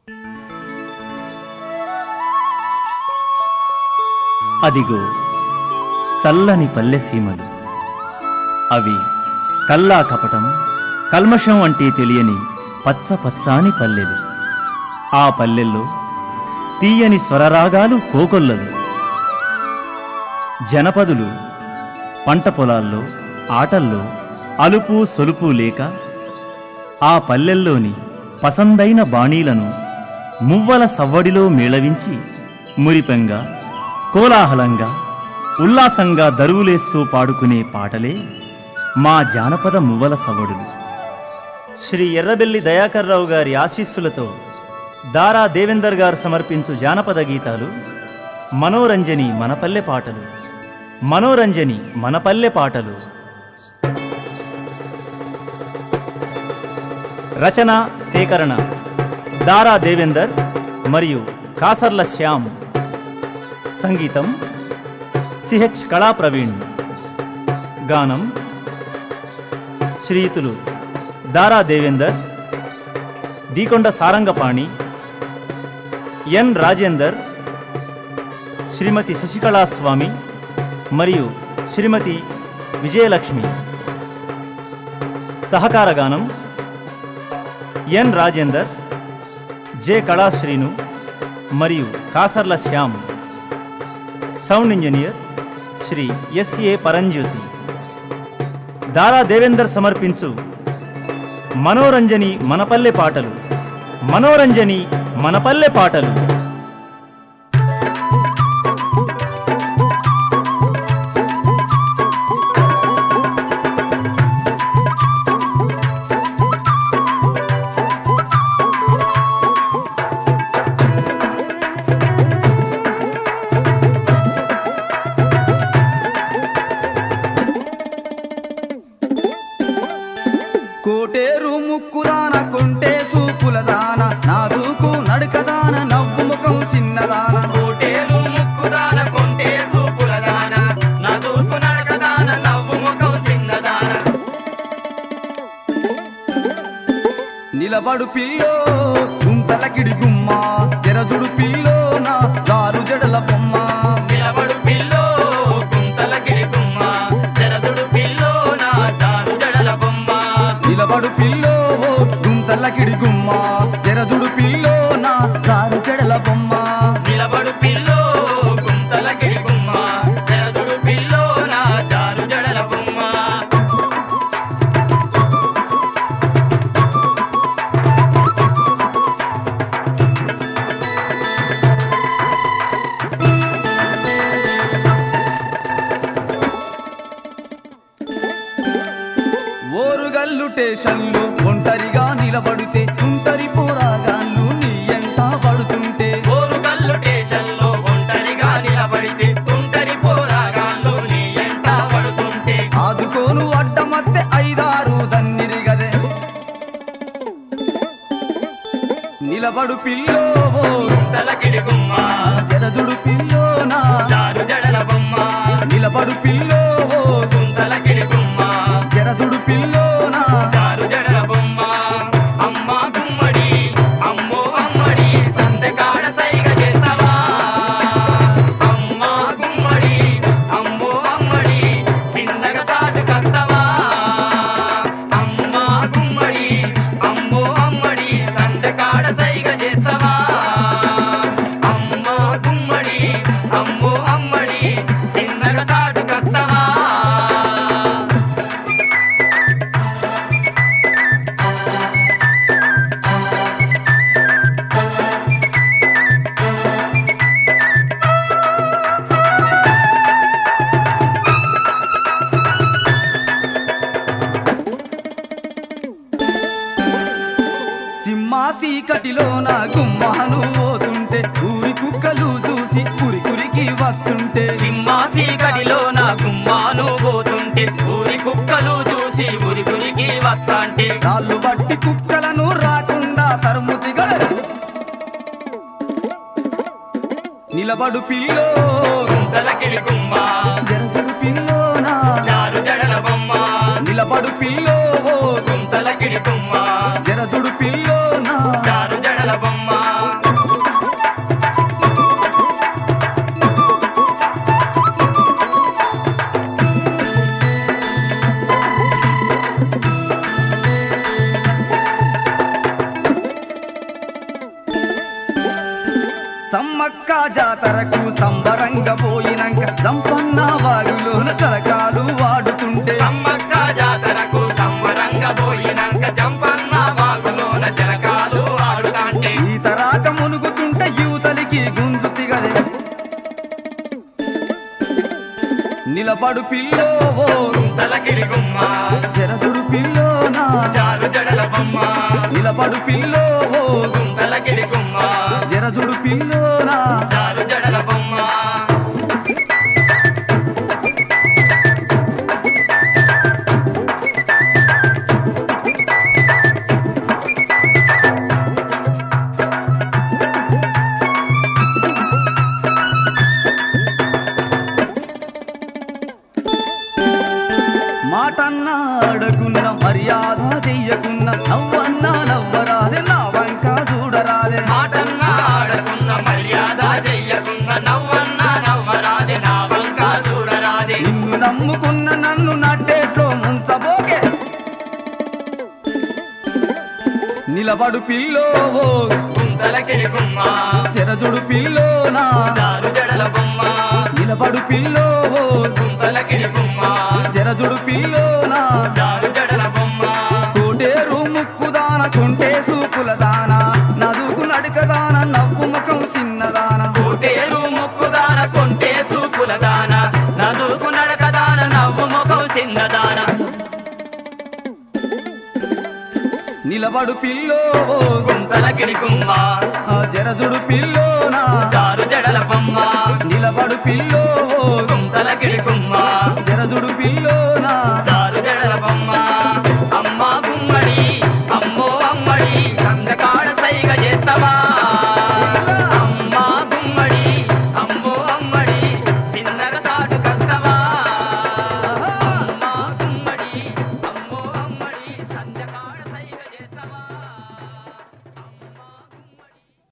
అదిగో చల్లని పల్లె సీమలు అవి కల్లా కపటం కల్మషం అంటే తెలియని పచ్చ పచ్చాని పల్లెలు ఆ పల్లెల్లో తీయని స్వరరాగాలు కోకొల్లలు జనపదులు పంట పొలాల్లో ఆటల్లో అలుపు సొలుపు లేక ఆ పల్లెల్లోని పసందైన బాణీలను మువ్వల సవ్వడిలో మేళవించి మురిపెంగా కోలాహలంగా ఉల్లాసంగా దరువులేస్తూ పాడుకునే పాటలే మా జానపద మువ్వల సవ్వడులు శ్రీ ఎర్రబెల్లి దయాకర్రావు గారి ఆశీస్సులతో దారా దేవేందర్ గారు సమర్పించు జానపద గీతాలు మనోరంజని మనపల్లె పాటలు మనోరంజని మనపల్లె పాటలు రచన సేకరణ దారా దేవేందర్ మరియు కాసర్ల శ్యామ్ సంగీతం సిహెచ్ కళా ప్రవీణ్ గానం శ్రీయుతులు దారా దేవేందర్ దీకొండ సారంగపాణి ఎన్ రాజేందర్ శ్రీమతి శశికళా స్వామి మరియు శ్రీమతి విజయలక్ష్మి సహకార గానం ఎన్ రాజేందర్ జె కళాశ్రీను మరియు Kasarla Shyam sound engineer Shri S A Paranjyothi Dara Devender సమర్పించు మనోరంజని మనపల్లె పాటలు మనోరంజని మనపల్లె పాటలు కోటేరు ముక్కుదాన కొంటే సూపుల దాన నాదుకు నడకదాన నవ్వు ముఖం చిన్నదాన కోటేరు ముక్కుదాన కొంటే సూపుల దాన నదుకు నడకదాన నవ్వు ముఖం చిన్నదాన నిలబడు పిల్లో గుంతలకిడి గుమ్మ తెరజుడు పిల్లో నా జారు జడల బొమ్మ నిలబడు పిల్లో గుంతల గిడిగుమ్మ జరదుడు పిల్లో నా జారు జడల బొమ్మ నిలబడు పిల్లో గుంతలకిడి గుమ్మ తెరజుడు పిల్లో నా జారు జడల బొమ్మ నిలబడు పిల్లో గుంతల గిడిగుమ్మ జరదుడు పిల్లో నా జారు జడల బొమ్మ ఓరుగల్లు టేషన్లు ఒంటరిగా నిలబడితే తుంటరి పోరాగాళ్ళు నీ ఎంట పడుతుంటే ఓరు కల్లు స్టేషన్లో ఒంటరిగా నిలబడితే తుంటరి పోరాగాళ్ళు నీ ఎంట పడుతుంటే ఆదుకోను అడ్డమత్తే ఐదారు దన్నిరి గదే నిలబడు పిల్లో గుంతల గిడిగుమ్మ జరజుడు పిల్లోనా జారు జడల బొమ్మ నిలబడు పిల్లో గుంతల గిడిగుమ్మ జరజుడు పిల్లోనా జారు జడల బొమ్మ అమ్మ గుమ్మడి అమ్మో అమ్మడి సంతకాడ సైగ చేస్తావా అమ్మ గుమ్మడి అమ్మో అమ్మడి చిన్నగా సాటు కస్తావా అమ్మ గుమ్మడి అమ్మో అమ్మడి సంతకాడ సైగ చేస్తావా అమ్మ గుమ్మడి అమ్మో అమ్మడి చిన్నగా సాటు కస్తావా సింహాసీ కటిలోన గుమ్మాను పోతుంటే ఊరి కుక్కలు చూసి కురి కురికి వస్తుంటే సింహాసి గడిలో నా గుమ్మాను పోతుంటే ఊరి కుక్కలు చూసి ఉరి గురికి వస్తాంటే రాళ్ళు బట్టి కుక్కలను రాకుండా తరుముతిగా నిలబడు పిల్లో గుంతల కిడి గుమ్మ జరజుడు పిల్లోనా చారు జడల బొమ్మ నిలబడు పిల్లో గుంతల కిడి గుమ్మ జరజుడు పిల్లోనా చారు జడల బొమ్మ సమ్మక్క జాతరకు సంబరంగా పోయినాక జంపన్న వాగులోన తలకాలు వాడుతుంటే సమ్మక్క జాతరకు సంబరంగా పోయినాక జంపన్న వాగులోన జలకాలు ఆడుతాంటే ఈత రాక మునుగుతుంటే యువతలికి గుంజు తిగదే నిలబడు పిల్లో ఓ తలకిడి గుమ్మ జరదుడు పిల్లోనా చాలు జడల బొమ్మ నిలబడు పిల్లో ఓ తలకిడి గుమ్మ జరజుడు పిల్లోనా చాలు జడల బొమ్మ మాటన్న అడగున్న మర్యాద చెయ్యకున్న నవ్వన్న నవ్వరాదే నా వంక చూడరాదే మాటన్నా ఆడకున్న మర్యాద చెయ్యకున్న నవ్వన్న నవ్వరాదే నా వంక చూడరాదే నిన్ను నమ్ముకున్న నన్ను నట్టేట్లో ముంచబోకే నిలబడు పిల్లో ఓ తలకిడి గుమ్మ చెరజుడు పిల్లోనా చాలు జడల బొమ్మ నిలబడు పిల్లో ఓ తలకిడి గుమ్మ చెరజుడు పిల్లోనా చాలు జడల బొమ్మ కోటేరు ముక్కుదాన కుంటే సూపుల దాన నదుకు నడకదాన నవ్వు ముఖం చిన్నదాన కోటేరు ముక్కుదాన కొంటే సూపుల దాన నదుకు నడకదాన నవ్వు ముఖం చిన్నదాన నిలబడు పిల్లో ఓ గుంతలకిడి గుమ్మ ఆ జరజుడు పిల్లోనా చాలు జడల బొమ్మ నిలబడు పిల్లో ఓ గుంతలకిడి గుమ్మ జరజుడు పిల్లోనా